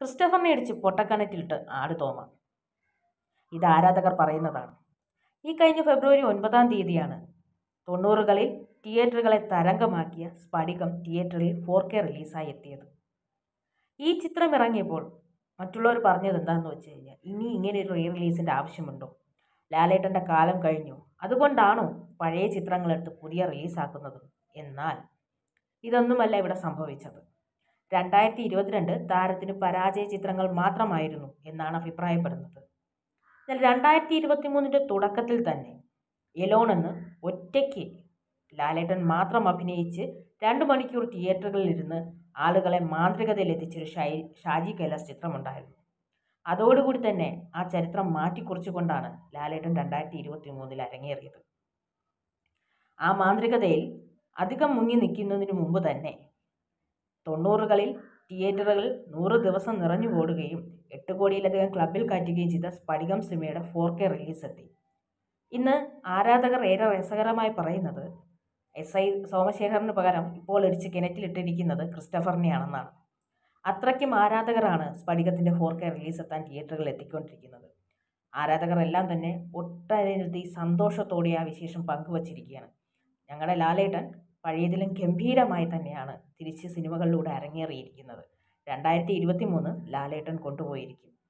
ക്രിസ്റ്റഫറിനെ അടിച്ച് പൊട്ടക്കിണറ്റിലിട്ട് ആട് തോമ ഇത് ആരാധകർ പറയുന്നതാണ് ഈ കഴിഞ്ഞ ഫെബ്രുവരി ഒൻപതാം തീയതിയാണ് തൊണ്ണൂറുകളിൽ തിയേറ്ററുകളെ തരംഗമാക്കിയ സ്ഫടികം തിയേറ്ററിൽ ഫോർ കെ റിലീസായി എത്തിയത് ഈ ചിത്രം ഇറങ്ങിയപ്പോൾ മറ്റുള്ളവർ പറഞ്ഞത് എന്താണെന്ന് വെച്ച് കഴിഞ്ഞാൽ ഇനി ഇങ്ങനെ ഒരു റീ റിലീസിൻ്റെ ആവശ്യമുണ്ടോ ലാലേട്ടൻ്റെ കാലം കഴിഞ്ഞു അതുകൊണ്ടാണോ പഴയ ചിത്രങ്ങളെടുത്ത് പുതിയ റിലീസാക്കുന്നത് എന്നാൽ ഇതൊന്നുമല്ല ഇവിടെ സംഭവിച്ചത് രണ്ടായിരത്തി ഇരുപത്തിരണ്ട് താരത്തിന് പരാജയ ചിത്രങ്ങൾ മാത്രമായിരുന്നു എന്നാണ് അഭിപ്രായപ്പെടുന്നത് എന്നാൽ രണ്ടായിരത്തി ഇരുപത്തി മൂന്നിൻ്റെ തുടക്കത്തിൽ തന്നെ എലോൺ എന്ന് ഒറ്റയ്ക്ക് ലാലേട്ടൻ മാത്രം അഭിനയിച്ച് രണ്ട് മണിക്കൂർ തിയേറ്ററുകളിലിരുന്ന് ആളുകളെ മാന്ത്രികതയിൽ എത്തിച്ചൊരു ഷൈ ഷാജി കൈലാസ് ചിത്രമുണ്ടായിരുന്നു അതോടുകൂടി തന്നെ ആ ചരിത്രം മാറ്റിക്കുറിച്ചുകൊണ്ടാണ് ലാലേട്ടൻ രണ്ടായിരത്തി ഇരുപത്തി മൂന്നിൽ അരങ്ങേറിയത് ആ മാന്ത്രികതയിൽ അധികം മുങ്ങി നിൽക്കുന്നതിന് മുമ്പ് തന്നെ തൊണ്ണൂറുകളിൽ തിയേറ്ററുകൾ നൂറ് ദിവസം നിറഞ്ഞു ഓടുകയും എട്ട് കോടിയിലധികം ക്ലബിൽ കയറ്റുകയും ചെയ്ത സ്ഫടികം സിനിമയുടെ ഫോർ കെ റിലീസ് എത്തി ഇന്ന് ആരാധകർ ഏറെ രസകരമായി പറയുന്നത് എസ് ഐ സോമശേഖറിന് പകരം ഇപ്പോൾ ഇടിച്ച് കിണറ്റിലിട്ടിരിക്കുന്നത് ക്രിസ്റ്റഫറിനെയാണെന്നാണ് അത്രയ്ക്കും ആരാധകരാണ് സ്ഫടികത്തിൻ്റെ ഫോർ കെ റിലീസ് എത്താൻ തിയേറ്ററുകളിൽ എത്തിക്കൊണ്ടിരിക്കുന്നത് ആരാധകർ എല്ലാം തന്നെ ഒട്ടനവധി സന്തോഷത്തോടെ ആ വിശേഷം പങ്കുവച്ചിരിക്കുകയാണ് ഞങ്ങളുടെ ലാലേട്ടൻ പഴയതിലും ഗംഭീരമായി തന്നെയാണ് തിരിച്ച് സിനിമകളിലൂടെ അരങ്ങേറിയിരിക്കുന്നത് രണ്ടായിരത്തി ഇരുപത്തി മൂന്ന് ലാലേട്ടൻ കൊണ്ടുപോയിരിക്കും